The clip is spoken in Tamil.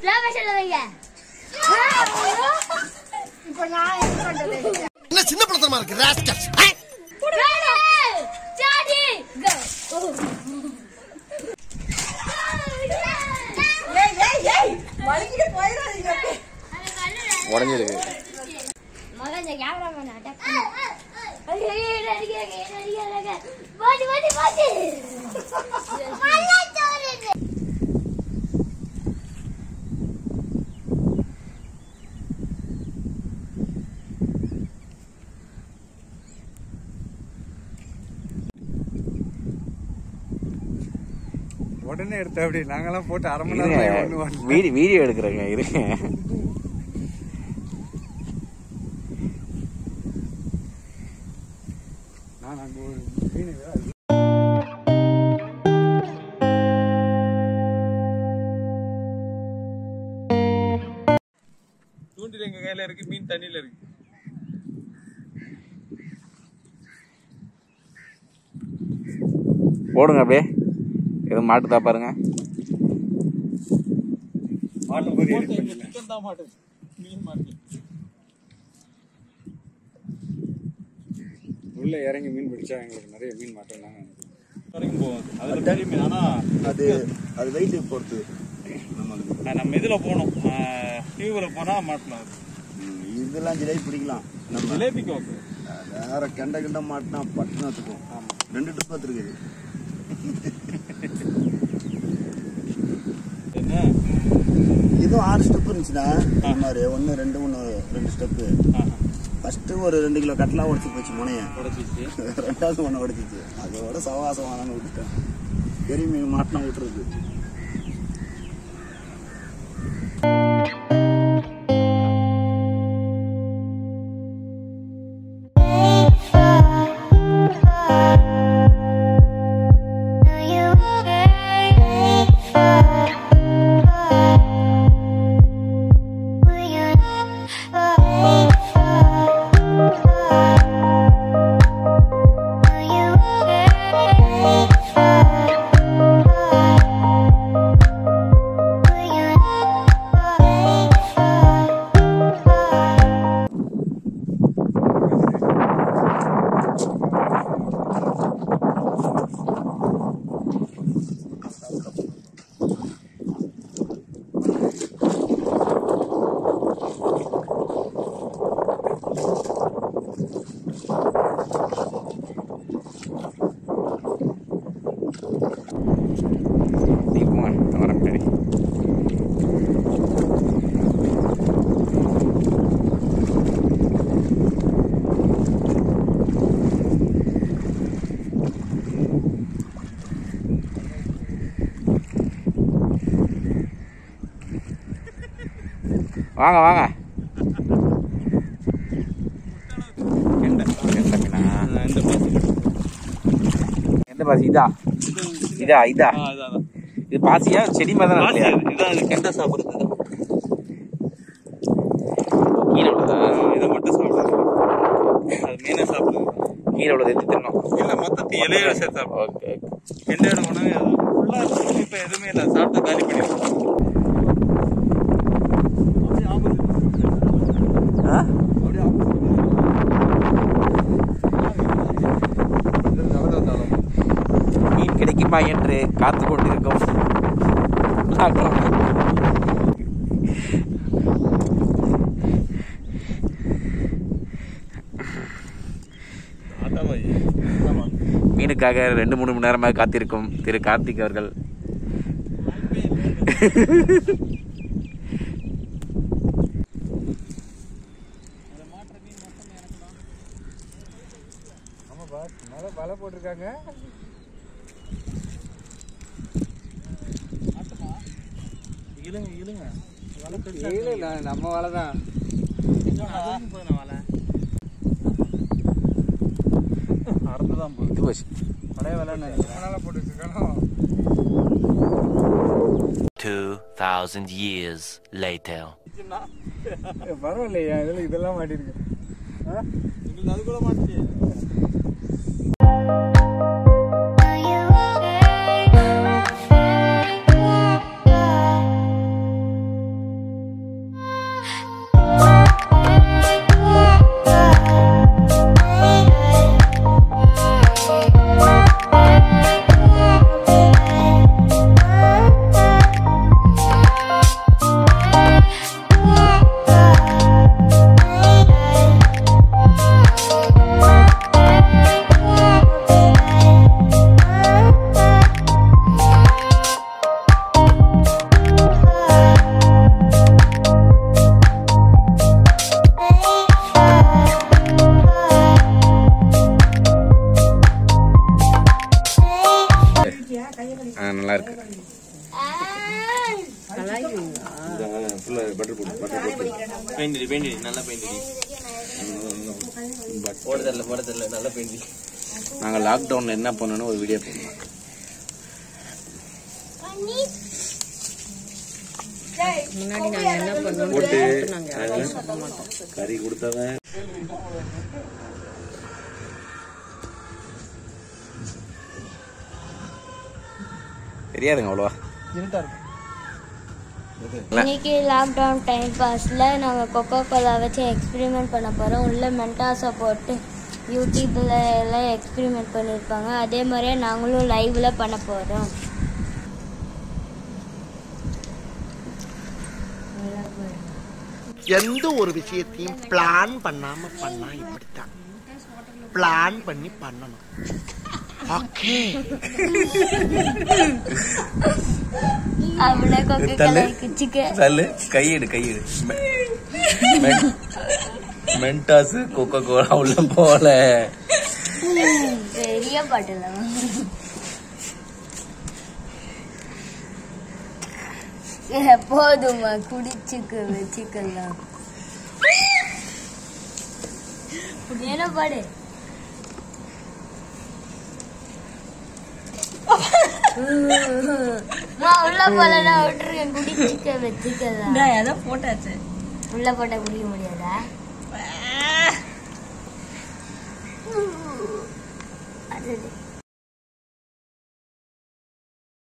லோகேஷன் வைங்க இப்போ நான் என்ன பண்றது என்ன சின்ன படத்தனமா இருக்கு ராஸ்கல்ஸ் Ready, steady, go. ஏய் ஏய் ஏய் வலிக்கிட்டு போயிடாதீங்க உடஞ்சிருக்கு மகன் இந்த கேமராமேன் அட்டாக் பண்ணு ஐயோ ஐயோ, என்ன அடிக்கிறாங்க என்ன அடிக்கிறாங்க போச்சு போச்சு போச்சு நல்லா சோறுது உடனே எடுத்த அப்படி நாங்கெல்லாம் போட்டு அரை மணி நேரம் இருங்க ஒண்ணு வரல. வீடியோ வீடியோ எடுக்கிறேங்க இருங்க நான் அங்க ஒரு மீன் வேற- தூண்டில் எங்க கையில இருக்கு மீன் தண்ணியில இருக்கு போடுங்க அப்படியே எதுவும் மாட்டுதா பாருங்க மாட்டும் போது edit பண்ணிடலாம். சிக்கன் தான் மாட்டுது மீன் மாட்டு உள்ள இறங்கி மீன் பிடிச்சா எங்களுக்கு நிறைய மீன் மாட்டோம் நாங்க வரைக்கும் போகும் அதுல பெரிய மீன் ஆனா அது அது வெயிட் பொறுத்து நம்மளுக்கு அஹ், நம்ம இதுல போனோம் டியூப்ல போனா மாட்டலாம் அது. ம், இதெல்லாம் ஜிலேபி பிடிக்கலாம் நம்ம ஜிலேபிக்கு ஓகே வேற கண்ட கிண்ட மாட்டினா பட்டுன்னு வச்சுக்கும் ரெண்டு ட்ரிப் இருக்குது என்ன இதுவும் ஆறு ஸ்டெப் இருந்துச்சுன்னா இந்த மாதிரி ஒன்று ரெண்டு ஒன்று ரெண்டு ஸ்டெப்பு ஃபர்ஸ்ட் ஒரு ரெண்டு கிலோ கட்டலாம் உடச்சி போச்சு முனைய உடச்சிச்சு ரெண்டாவது ஒன்று உடச்சிச்சு அதோட சவாசம் வாங்கன்னு விட்டுட்டேன் பெரிய மீன் மாட்டினா விட்டுறது நீ போங்க நான் வரேன் பின்னாடி வாங்க வாங்க கெண்டை. எந்த மீனா அஹ், இந்த பாசி எந்த பாசி இதா இதா இதா ஆ, அதான் அதான். இது பாசியா செடி மாதிரி பாசி தான் இது. இதான் அது கெண்டை சாப்பிடுறது இது. கீழே உள்ளதா இதை மட்டும் சாப்பிடுறது அது மீனை சாப்பிடுது கீழே உள்ளது எடுத்து தின்னோம் இல்ல மொத்தத்தை இலையோட சேர்த்து சாப்பிடும் ஓகே கெண்டையோட உணவே அதான் ஃபுல்லா இருக்கு இப்ப எதுவுமே இல்ல சாப்பிட்டு காலி பண்ணிடுவோம் அப்படியே ஆப்போசிட் அப்படியே ஆப்போசிட் நடந்து வந்தாலும் மீன் கிடைக்குமா என்று காத்து கொண்டிருக்கும் பார்க்கலாம். அதான் வை. ஆமா. மீனுக்காக ரெண்டு மூணு மணி நேரமாக காத்திருக்கும் திரு கார்த்திக் அவர்கள் ஆமாப்பா மேல வலை போட்டிருக்காங்க இழுங்க இழுங்க வலை பெருசா இல்ல இல்ல நம்ம வலை தான் அதுவும் போதும் வலை அறுந்துதான் போகுது இது போச்சு பழைய வலைன்னு நினைக்கிறேன் ரொம்ப நாளா போட்டு வச்சிருக்கானோ 2,000 years later. ஏ, பரவாயில்லையா இதுல இதெல்லாம் மாட்டிருக்கு எங்களுக்கு அது கூட மாட்டுச்சு பட்டர் போடு பட்டர் போட்டு பெயிண்ட் பெயிண்ட் நல்லா பெயிண்ட் போட தெரியல போட தெரியல நல்லா பெயிண்ட் நாங்கள் லாக்டவுனில் என்ன பண்ணணும் ஒரு வீடியோ பண்ணோம் முன்னாடி நாங்க என்ன பண்ணுவோம் போட்டு நாங்க அதுல கறி கொடுத்தவன் தெரியாதுங்க அவ்வளோவா இன்னைக்கு லாக்டவுன் டைம் பாஸ்ல நாங்கள் கொக்கோ கோலா வச்சு எக்ஸ்பெரிமெண்ட் பண்ண போகிறோம் உள்ள மென்டாஸை போட்டு யூடியூப்பில் எல்லாம் எக்ஸ்பெரிமெண்ட் பண்ணியிருப்பாங்க அதே மாதிரியே நாங்களும் லைவ்ல பண்ண போகிறோம் எந்த ஒரு விஷயத்தையும் பிளான் பண்ணாம பண்ணா இப்படித்தான் பிளான் பண்ணி பண்ணணும் ஓகே அவளை கொக்கோ கோலா குச்சிக்க தள்ளு கையெடு கையெடு மென்டாஸ் கொக்கோ கோலா உள்ள போல பெரிய பாட்டில் போதுமா குடிச்சுக்க வச்சுக்கலாம் என்ன பாடு மா, உள்ள போல நான் விட்டுருக்கேன் குடிச்சுக்க வச்சுக்கலாம் அதான் போட்டாச்சு உள்ள போட்டா குடிக்க முடியாதா அது